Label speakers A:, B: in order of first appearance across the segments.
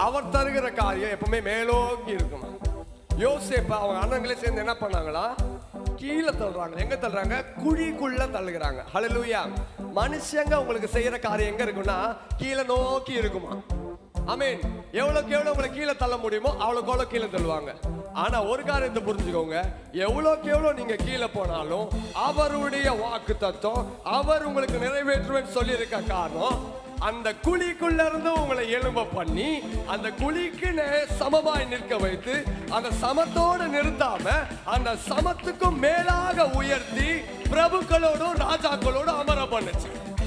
A: அவர் தருகிற காரியம் எப்பவுமே மேலோக்கி இருக்குமா யோசேப்ப அவங்க அண்ணங்களே சேர்ந்து என்ன பண்ணாங்களா கீழே தள்ளுறாங்க எங்க தள்ளுறாங்க குழிக்குள்ள தள்ளுகிறாங்க ஹalleluya மனுஷங்க உங்களுக்கு செய்யற காரியம் எங்க இருக்குன்னா கீழே நோக்கி இருக்குமா ஆமென் எவ்வளவுக்கு எவ்வளவு உங்களை கீழே தள்ள முடியுமோ அவ்வளவுக்கு அவ்வளவு கீழே தள்ளுவாங்க ஆனா ஒரு காரியத்தை புரிஞ்சுக்கோங்க எவ்வளவுக்கு எவ்வளவு நீங்க கீழே போனாலும் அவருடைய வாக்கு தத்துவம் அவர் உங்களுக்கு நிறைவேற்றுவேன்னு சொல்லி இருக்க காரணம் அந்த குழிக்குள்ள இருந்து உங்களை எலும்ப பண்ணி அந்த குழிக்கு நே- சமமாய் நிற்க வைத்து அந்த சமத்தோடு நிறுத்தாம அந்த சமத்துக்கும் மேலாக உயர்த்தி பிரபுக்களோடும் ராஜாக்களோடும் அமர பண்ணுச்சு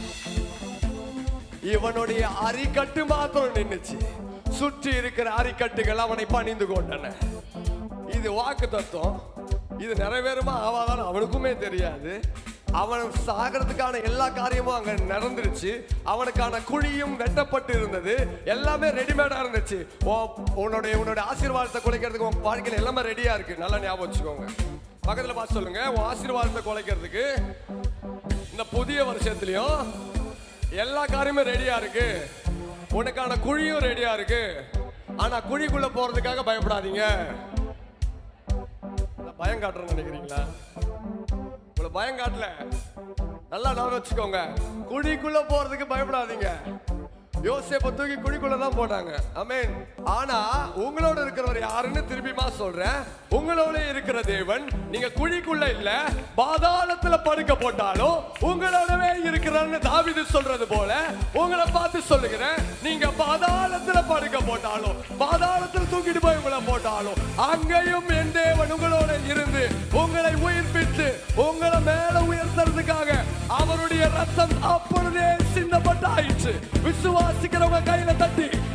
A: இவனுடைய அரிக்கட்டு மாத்திரம் நின்னுச்சு சுற்றி இருக்கிற அரிக்கட்டுகள் அவனை பணிந்து கொண்டன இது வாக்கு தத்துவம் இது நிறைவேறுமா ஆவாதான் அவனுக்குமே தெரியாது அவன் சாகிறதுக்கான எல்லா காரியமும் அங்க நடந்துருச்சு அவனுக்கான குழியும் வெட்டப்பட்டு இருந்தது எல்லாமே ரெடிமேடா இருந்துச்சு உன்- உன்னுடைய உன்னுடைய ஆசீர்வாதத்தை குலைக்கிறதுக்கு உன் வாழ்க்கையில எல்லாமே ரெடியா இருக்கு நல்லா ஞாபகம் வச்சுக்கோங்க பக்கத்துல பார்த்து சொல்லுங்க உன் ஆசீர்வாதத்தை குலைக்கிறதுக்கு இந்த புதிய வருஷத்துலயும் எல்லா காரியமும் ரெடியா இருக்கு உனக்கான குழியும் ரெடியா இருக்கு ஆனா குழிக்குள்ள போறதுக்காக பயப்படாதீங்க நான் பயம் காட்டுறேன்னு நினைக்கிறீங்களா உங்களை பயம் காட்டல நல்லா நான் வச்சுக்கோங்க குழிக்குள்ள போறதுக்கு பயப்படாதீங்க யோசேப்ப தூக்கி குழிக்குள்ள தான் போட்டாங்க ஆமென் ஆனா உங்களோட இருக்கிறவர் யாருன்னு திரும்பிமா சொல்றேன் உங்களோட இருக்கிற தேவன் நீங்க குழிக்குள்ள இல்ல பாதாளத்துல படுக்க போட்டாலும் உங்களோடவே இருக்கிறான்னு தாவிது சொல்றது போல உங்களை பார்த்து சொல்லுகிறேன் நீங்க பாதாளத்துல படுக்க போட்டாலும் பாதாளத்துல தூக்கிட்டு போய் உங்களை போட்டாலும் அங்கேயும் என் தேவன் உங்களோட இருந்து உங்களை உயிர்ப்பித்து உங்களை மேல உயர்த்துறதுக்காக அவருடைய ரத்தம் அப்பொழுதே சிந்தப்பட்டாயிற்று விசுவாசிக்கிறவங்க கையில தட்டி